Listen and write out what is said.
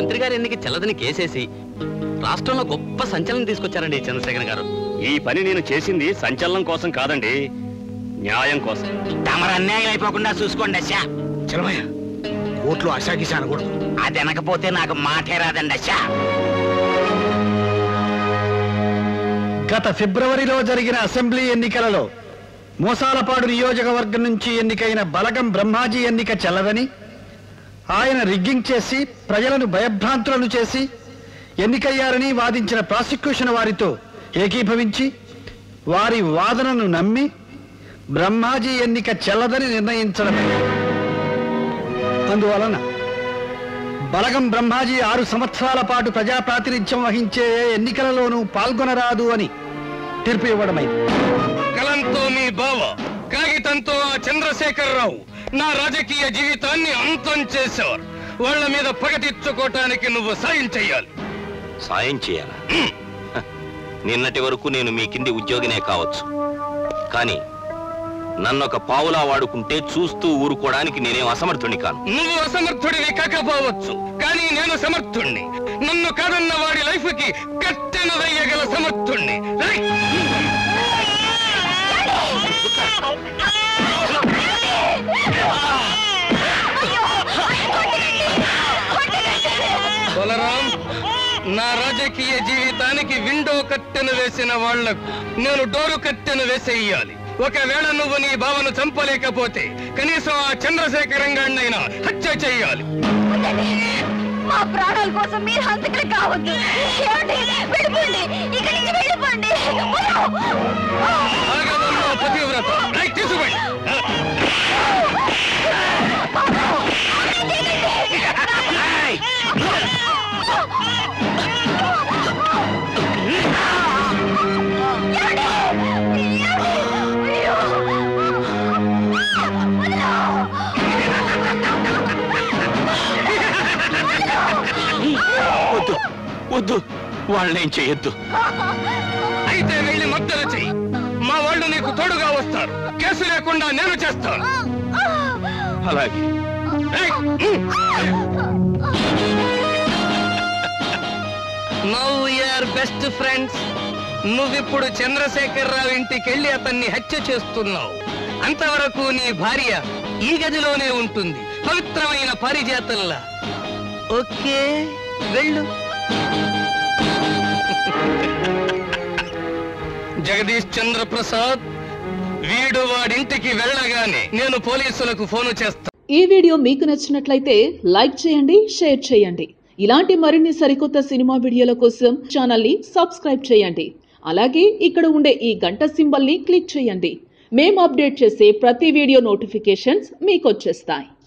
మంత్రి గారి ఎన్నిక చెల్లదని కేసేసి రాష్ట్రంలో గొప్ప సంచలనం తీసుకొచ్చారండి చంద్రశేఖర్ గారు ఈ పని నేను చేసింది సంచలనం కోసం కాదండి న్యాయం కోసం తమరు అన్యాయం అయిపోకుండా చూసుకోండి అచ్చా చలమయ్య కోర్టులో అశాగిష అనకూడదు అది అనకపోతే నాకు మాటే రాదండి అచ్చా గత ఫిబ్రవరిలో జరిగిన అసెంబ్లీ ఎన్నికలలో మోసాలపాడు నియోజకవర్గం నుంచి ఎన్నికైన బలగం బ్రహ్మాజీ ఎన్నిక చెల్లదని ఆయన రిగ్గింగ్ చేసి ప్రజలను భయభ్రాంతులను చేసి ఎన్నికయ్యారని వాదించిన ప్రాసిక్యూషన్ వారితో ఏకీభవించి వారి వాదనను నమ్మి బ్రహ్మాజీ ఎన్నిక చెల్లదని నిర్ణయించడమే అందువలన బలగం బ్రహ్మాజీ ఆరు సంవత్సరాల పాటు ప్రజా ప్రాతినిధ్యం వహించే ఏ ఎన్నికలలోనూ పాల్గొనరాదు అని తీర్పు ఇవ్వడమైంది కలంతో మీ బావ కాగితంతో ఆ చంద్రశేఖరరావు నా రాజకీయ జీవితాన్ని అంతం చేశారు వాళ్ళ మీద పగ తీర్చుకోవటానికి నువ్వు సాయం చెయ్యాలి సాయం చేయాలా హ, నిన్నటి వరకు నేను మీ కింది ఉద్యోగినే కావచ్చు కానీ నన్ను ఒక పావులా వాడుకుంటే చూస్తూ ఊరుకోవడానికి నేనేం అసమర్థుని కాను నువ్వు అసమర్థుడివి కాకపోవచ్చు కానీ నేను సమర్థుణ్ణి నన్ను కాదన్న వాడి లైఫ్ కి కట్టెను వేయగల సమర్థుణ్ణి రేయ్! బలరాం నా రాజకీయ జీవితానికి విండో కట్టెను వేసిన వాళ్లకు నేను డోరు కట్టెను వేసేయాలి ఒకవేళ నువ్వు నీ బావను చంపలేకపోతే కనీసం ఆ చంద్రశేఖరంగాన్నైనా హత్య చెయ్యాలి మా ప్రాణాల కోసం మీరు హంతకులు కావద్దు ఏమండి వెళ్ళిపోండి ఇక్కడి నుంచి వెళ్ళిపోండి ఆగమన్నా పతివ్రత రైట్ తీసుకోండి వద్దు వద్దు వాళ్ళేం చేయొద్దు అయితే వెళ్ళి మద్దతు చెయ్యి మా వాళ్ళు నీకు తోడుగా వస్తారు కేసు లేకుండా నేను చేస్తాను అలాగే నౌ యూఆర్ బెస్ట్ ఫ్రెండ్స్ నువ్విప్పుడు చంద్రశేఖర్ రావు ఇంటికి వెళ్ళి అతన్ని హత్య చేస్తున్నావు అంతవరకు నీ భార్య ఈ గదిలోనే ఉంటుంది పవిత్రమైన పారిజాతంలా ఓకే వెళ్ళు జగదీష్ చంద్ర ప్రసాద్ వీడు వాడింటికి వెళ్ళగానే నేను పోలీసులకు ఫోను చేస్తాను ఈ వీడియో మీకు నచ్చినట్లయితే లైక్ చేయండి షేర్ చేయండి ఇలాంటి మరిన్ని సరికొత్త సినిమా వీడియోల కోసం ఛానల్ ని సబ్స్క్రైబ్ చేయండి అలాగే ఇక్కడ ఉండే ఈ గంట సింబల్ ని క్లిక్ చేయండి మేము అప్డేట్ చేసే ప్రతి వీడియో నోటిఫికేషన్స్ మీకు వచ్చేస్తాయి